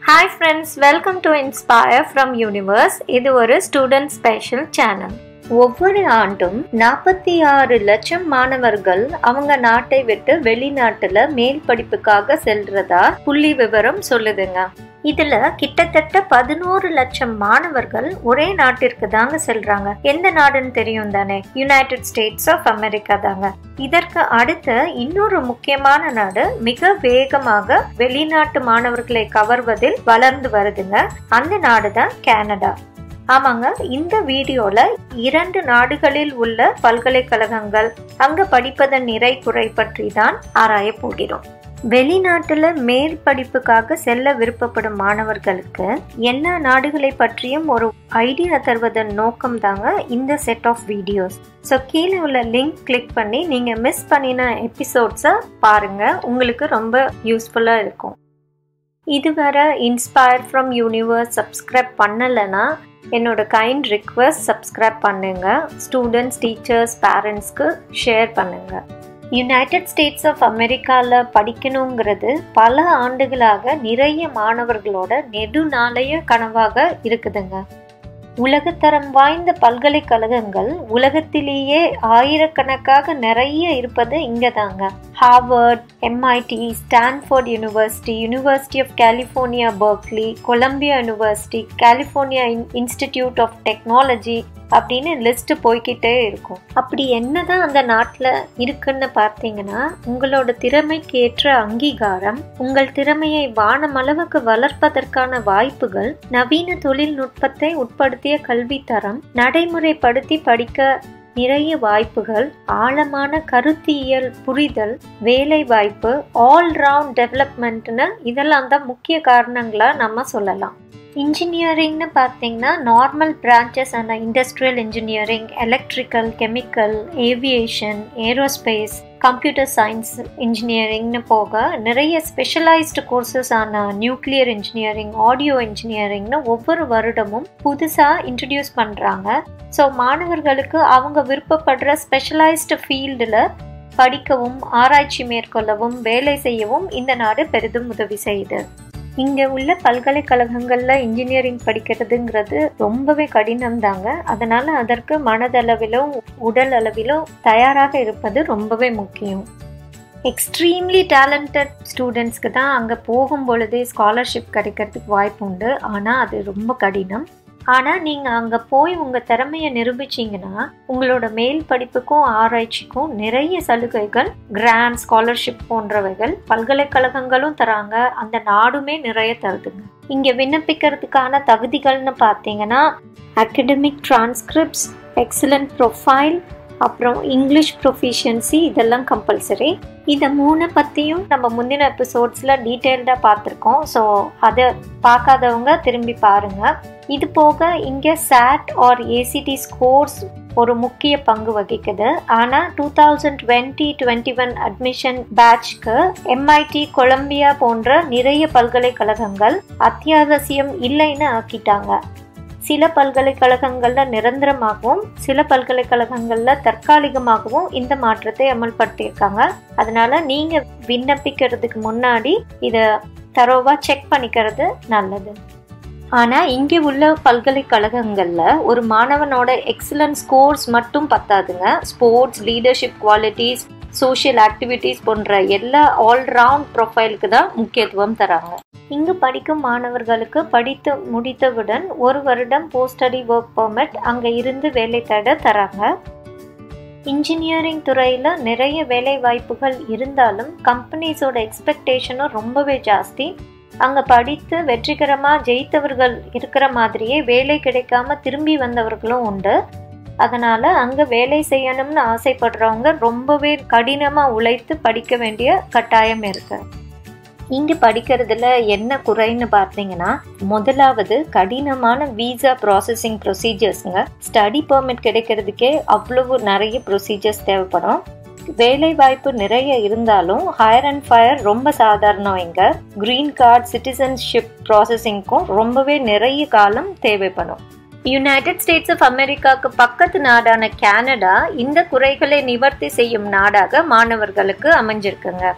hi friends welcome to inspire from universe இது ஒரு student special channel ஒவ்வொரு ஆண்டும் நாற்பத்தி ஆறு லட்சம் மாணவர்கள் அவங்க நாட்டை விட்டு வெளிநாட்டுல மேல் படிப்புக்காக செல்றதா புள்ளி விவரம் சொல்லுதுங்க இதுல கிட்டத்தட்ட பதினோரு லட்சம் மாணவர்கள் ஒரே நாட்டிற்கு தாங்க செல்றாங்க எந்த நாடுன்னு தெரியும் தானே யுனைடெட் ஸ்டேட்ஸ் ஆஃப் அமெரிக்கா தாங்க இதற்கு அடுத்த இன்னொரு முக்கியமான நாடு மிக வேகமாக வெளிநாட்டு மாணவர்களை கவர்வதில் வளர்ந்து வருதுங்க அந்த நாடு தான் கனடா ஆமாங்க இந்த வீடியோல இரண்டு நாடுகளில் உள்ள பல்கலைக்கழகங்கள் அங்க படிப்பதன் நிறை குறை பற்றி தான் ஆராய போகிறோம் வெளிநாட்டுல மேல் படிப்புக்காக செல்ல விருப்பப்படும் மாணவர்களுக்கு எல்லா நாடுகளை பற்றியும் ஒரு ஐடியா தருவதன் நோக்கம் தாங்க இந்த செட் ஆஃப் வீடியோஸ் ஸோ கீழே உள்ள லிங்க் கிளிக் பண்ணி நீங்க மிஸ் பண்ணின எபிசோட்ஸை பாருங்க உங்களுக்கு ரொம்ப யூஸ்ஃபுல்லா இருக்கும் இதுவரை இன்ஸ்பயர் ஃப்ரம் யூனிவர்ஸ் சப்ஸ்கிரைப் பண்ணலைன்னா என்னோட கைண்ட் ரிக்வஸ்ட் சப்ஸ்கிரைப் பண்ணுங்க ஸ்டூடெண்ட்ஸ் டீச்சர்ஸ் பேரண்ட்ஸ்க்கு ஷேர் பண்ணுங்க யுனைடெட் ஸ்டேட்ஸ் ஆஃப் அமெரிக்காவில் படிக்கணுங்கிறது பல ஆண்டுகளாக நிறைய மாணவர்களோட நெடுநாளைய கனவாக இருக்குதுங்க உலகத்தரம் வாய்ந்த பல்கலைக்கழகங்கள் உலகத்திலேயே ஆயிரக்கணக்காக நிறைய இருப்பது இங்கே தாங்க Harvard MIT Stanford university university of California Berkeley Columbia university California institute of technology அப்படின்னு லிஸ்ட் போய்கிட்டே இருக்கும் அப்படி என்னதான் அந்த நாட்டில் இருக்குன்னு பார்த்தீங்கன்னா உங்களோட திறமைக்கு ஏற்ற அங்கீகாரம் உங்கள் திறமையை வானமளவுக்கு வளர்ப்பதற்கான வாய்ப்புகள் நவீன தொழில்நுட்பத்தை உட்படுத்திய கல்வித்தரம் நடைமுறைப்படுத்தி படிக்க நிறைய வாய்ப்புகள் ஆழமான கருத்தியல் புரிதல் வேலை வாய்ப்பு ஆல்ரவுண்ட் டெவலப்மெண்ட்னு இதெல்லாம் தான் முக்கிய காரணங்களா நம்ம சொல்லலாம் இன்ஜினியரிங்னு பார்த்தீங்கன்னா நார்மல் பிரான்ச்சஸ் அந்த industrial engineering electrical chemical aviation aerospace computer science இன்ஜினியரிங்னு போக நிறைய ஸ்பெஷலைஸ்டு கோர்சஸ் ஆன நியூக்ளியர் இன்ஜினியரிங் ஆடியோ இன்ஜினியரிங்னு ஒவ்வொரு வருடமும் புதுசாக இன்ட்ரடியூஸ் பண்ணுறாங்க ஸோ மாணவர்களுக்கு அவங்க விருப்பப்படுற ஸ்பெஷலைஸ்டு ஃபீல்டில் படிக்கவும் ஆராய்ச்சி மேற்கொள்ளவும் வேலை செய்யவும் இந்த நாடு பெரிதும் உதவி செய்யுது இங்கே உள்ள பல்கலைக்கழகங்களில் இன்ஜினியரிங் படிக்கிறதுங்கிறது ரொம்பவே கடினம் தாங்க அதனால் அதற்கு மனதளவிலும் உடல் அளவிலும் தயாராக இருப்பது ரொம்பவே முக்கியம் எக்ஸ்ட்ரீம்லி டேலண்டட் ஸ்டூடெண்ட்ஸ்க்கு தான் அங்கே போகும் பொழுதே ஸ்காலர்ஷிப் கிடைக்கிறதுக்கு வாய்ப்பு உண்டு ஆனால் அது ரொம்ப கடினம் ஆனால் நீங்கள் அங்கே போய் உங்கள் திறமையை நிரூபிச்சிங்கன்னா உங்களோட மேல் படிப்புக்கும் ஆராய்ச்சிக்கும் நிறைய சலுகைகள் கிராண்ட் ஸ்காலர்ஷிப் போன்றவைகள் பல்கலைக்கழகங்களும் தராங்க அந்த நாடுமே நிறைய தருதுங்க இங்கே விண்ணப்பிக்கிறதுக்கான தகுதிகள்னு பார்த்தீங்கன்னா அகடமிக் டிரான்ஸ்கிரிப்ட்ஸ் எக்ஸலண்ட் ப்ரொஃபைல் அப்புறம் இங்கிலீஷ் ப்ரொஃபிஷியன்சி இதெல்லாம் கம்பல்சரி இதை மூணை பற்றியும் நம்ம முந்தின எபிசோட்ஸில் டீட்டெயில்டாக பார்த்துருக்கோம் ஸோ அதை பார்க்காதவங்க திரும்பி பாருங்கள் இது போக இங்கே சாட் ஆர் ஏசிடி ஸ்கோர்ஸ் ஒரு முக்கிய பங்கு வகிக்குது ஆனால் two thousand twenty twenty one admission பேட்ச்க்கு எம்ஐடி கொலம்பியா போன்ற நிறைய பல்கலைக்கழகங்கள் அத்தியாவசியம் இல்லைன்னு ஆக்கிட்டாங்க சில பல்கலைக்கழகங்களில் நிரந்தரமாகவும் சில பல்கலைக்கழகங்களில் தற்காலிகமாகவும் இந்த மாற்றத்தை அமல்படுத்தியிருக்காங்க அதனால நீங்கள் விண்ணப்பிக்கிறதுக்கு முன்னாடி இதை தரோவாக செக் பண்ணிக்கிறது நல்லது ஆனால் இங்கே உள்ள பல்கலைக்கழகங்களில் ஒரு மாணவனோட எக்ஸலன்ட் ஸ்கோர்ஸ் மட்டும் பத்தாதுங்க sports leadership qualities social activities போன்ற எல்லா ஆல்ரவுண்ட் ப்ரொஃபைலுக்கு தான் முக்கியத்துவம் தராங்க இங்கு படிக்கும் மாணவர்களுக்கு படித்து முடித்தவுடன் ஒரு வருடம் போஸ்ட் ஸ்டடி ஒர்க் பர்மிட் அங்கே இருந்து வேலை தேட தராங்க இன்ஜினியரிங் துறையில் நிறைய வேலை வாய்ப்புகள் இருந்தாலும் கம்பெனிஸோட எக்ஸ்பெக்டேஷனும் ரொம்பவே ஜாஸ்தி அங்கே படித்து வெற்றிகரமாக ஜெயித்தவர்கள் இருக்கிற மாதிரியே வேலை கிடைக்காம திரும்பி வந்தவர்களும் உண்டு அதனால் அங்கே வேலை செய்யணும்னு ஆசைப்படுறவங்க ரொம்பவே கடினமாக உழைத்து படிக்க வேண்டிய கட்டாயம் இருக்கு இங்கே படிக்கிறதுல என்ன குறைன்னு பார்த்தீங்கன்னா முதலாவது கடினமான விசா ப்ராசஸிங் ப்ரொசீஜர்ஸுங்க ஸ்டடி பெர்மிட் கிடைக்கிறதுக்கே அவ்வளவு நிறைய ப்ரொசீஜர்ஸ் தேவைப்படும் வேலை வாய்ப்பு நிறைய இருந்தாலும் ஹையர் அண்ட் ஃபயர் ரொம்ப சாதாரணம் இங்கே க்ரீன் கார்டு சிட்டிசன்ஷிப் ப்ராசஸிங்க்கும் ரொம்பவே நிறைய காலம் தேவைப்படும் யுனைடெட் ஸ்டேட்ஸ் ஆஃப் அமெரிக்காவுக்கு பக்கத்து நாடான கனடா இந்த குறைகளை நிவர்த்தி செய்யும் நாடாக மாணவர்களுக்கு அமைஞ்சிருக்குங்க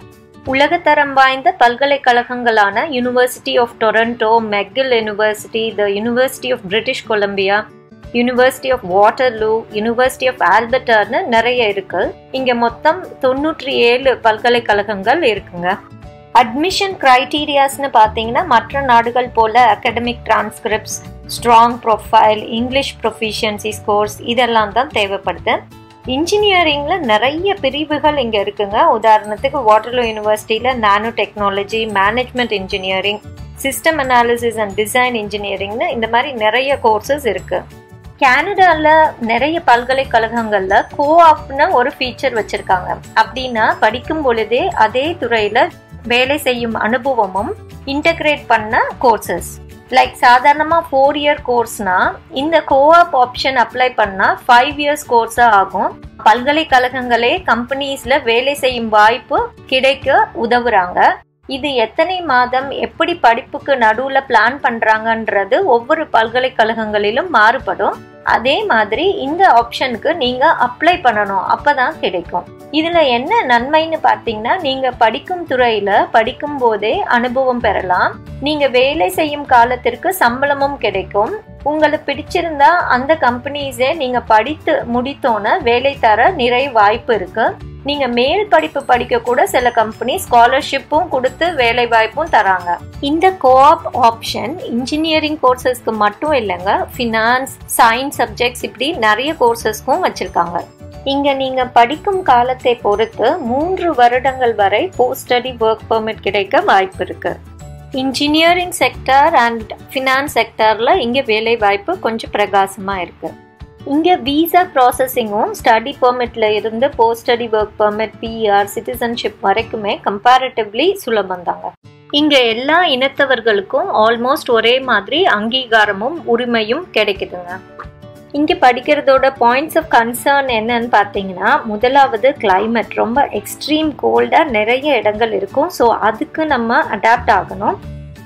உலகத்தரம் வாய்ந்த பல்கலைக்கழகங்களான university of Toronto McGill university the university of British Columbia university of Waterloo university of ஆல்பர்டான்னு நிறைய இருக்கு இங்க மொத்தம் தொண்ணூற்றி ஏழு பல்கலைக்கழகங்கள் இருக்குங்க அட்மிஷன் க்ரைட்டீரியாஸ்னு பார்த்தீங்கன்னா மற்ற நாடுகள் போல academic transcripts strong profile English proficiency scores இதெல்லாம் தான் தேவைப்படுது இன்ஜினியரிங்கில் நிறைய பிரிவுகள் இங்கே இருக்குங்க உதாரணத்துக்கு வாட்டர்லோ யூனிவர்சிட்டியில் nano technology management engineering system analysis and design இன்ஜினியரிங்னு இந்த மாதிரி நிறைய கோர்சஸ் இருக்கு கனடாவில் நிறைய பல்கலைக்கழகங்களில் கோஆப்னு ஒரு ஃபீச்சர் வச்சுருக்காங்க அப்படின்னா படிக்கும் பொழுதே அதே துறையில் வேலை செய்யும் அனுபவமும் இன்டகிரேட் பண்ண கோர்சஸ் லைக் சாதாரணமாக ஃபோர் இயர் கோர்ஸ்னா இந்த கோஆப் ஆப்ஷன் அப்ளை பண்ணால் ஃபைவ் இயர்ஸ் கோர்ஸாக ஆகும் பல்கலைக்கழகங்களே கம்பெனிஸில் வேலை செய்யும் வாய்ப்பு கிடைக்க உதவுறாங்க இது எத்தனை மாதம் எப்படி படிப்புக்கு நடுவில் பிளான் பண்ணுறாங்கன்றது ஒவ்வொரு பல்கலைக்கழகங்களிலும் மாறுபடும் அதே மாதிரி இந்த ஆப்ஷனுக்கு நீங்கள் அப்ளை பண்ணணும் அப்போ தான் கிடைக்கும் இதில் என்ன நன்மைன்னு பார்த்தீங்கன்னா நீங்கள் படிக்கும் துறையில் படிக்கும் போதே அனுபவம் பெறலாம் நீங்கள் வேலை செய்யும் காலத்திற்கு சம்பளமும் கிடைக்கும் உங்களுக்கு பிடிச்சிருந்தா அந்த கம்பெனிஸே நீங்கள் படித்து முடித்தோன்னு வேலை தர நிறைய வாய்ப்பு இருக்குது நீங்கள் மேல் படிப்பு படிக்க கூட சில கம்பெனி ஸ்காலர்ஷிப்பும் கொடுத்து வேலை வாய்ப்பும் தராங்க இந்த கோஆப் ஆப்ஷன் இன்ஜினியரிங் கோர்சஸ்க்கு மட்டும் இல்லைங்க ஃபினான்ஸ் சயின்ஸ் சப்ஜெக்ட்ஸ் இப்படி நிறைய கோர்சஸ்க்கும் வச்சுருக்காங்க இங்கே நீங்கள் படிக்கும் காலத்தை பொறுத்து மூன்று வருடங்கள் வரை போஸ்ட் ஸ்டடி ஒர்க் பெர்மிட் கிடைக்க வாய்ப்பு இருக்குது இன்ஜினியரிங் செக்டார் அண்ட் ஃபினான்ஸ் செக்டாரில் இங்கே வேலை வாய்ப்பு கொஞ்சம் பிரகாசமாக இருக்குது இங்கே விசா ப்ராசஸிங்கும் ஸ்டடி பெர்மிட்ல இருந்து post study work permit PR citizenship வரைக்குமே கம்பேரிட்டிவ்லி சுலபம் தாங்க இங்கே எல்லா இனத்தவர்களுக்கும் ஆல்மோஸ்ட் ஒரே மாதிரி அங்கீகாரமும் உரிமையும் கிடைக்குதுங்க இங்கே படிக்கிறதோட பாயிண்ட்ஸ் ஆஃப் கன்சர்ன் என்னன்னு பார்த்தீங்கன்னா முதலாவது கிளைமேட் ரொம்ப எக்ஸ்ட்ரீம் கோல்டாக நிறைய இடங்கள் இருக்கும் ஸோ அதுக்கு நம்ம அடாப்ட் ஆகணும்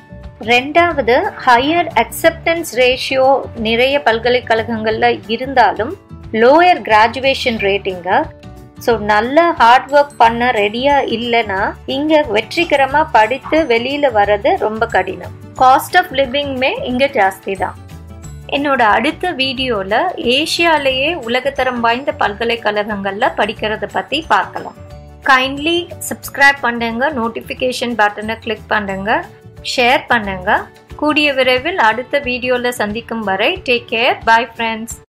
ரெண்டாவது ஹையர் அக்செப்டன்ஸ் ரேஷியோ நிறைய பல்கலைக்கழகங்களில் இருந்தாலும் லோயர் கிராஜுவேஷன் ரேட்டிங்க ஸோ நல்ல ஹார்ட் ஒர்க் பண்ண ரெடியாக இல்லைன்னா இங்கே வெற்றிகரமாக படித்து வெளியில் வர்றது ரொம்ப கடினம் காஸ்ட் ஆஃப் லிவிங்குமே இங்கே ஜாஸ்தி தான் என்னோட அடுத்த வீடியோவில் ஏஷியாலேயே உலகத்தரம் வாய்ந்த பல்கலைக்கழகங்களில் படிக்கிறத பற்றி பார்க்கலாம் கைண்ட்லி சப்ஸ்கிரைப் பண்ணுங்க நோட்டிஃபிகேஷன் பட்டனை கிளிக் பண்ணுங்க ஷேர் பண்ணுங்க கூடிய விரைவில் அடுத்த வீடியோவில் சந்திக்கும் வரை டேக் கேர் பாய் ஃப்ரெண்ட்ஸ்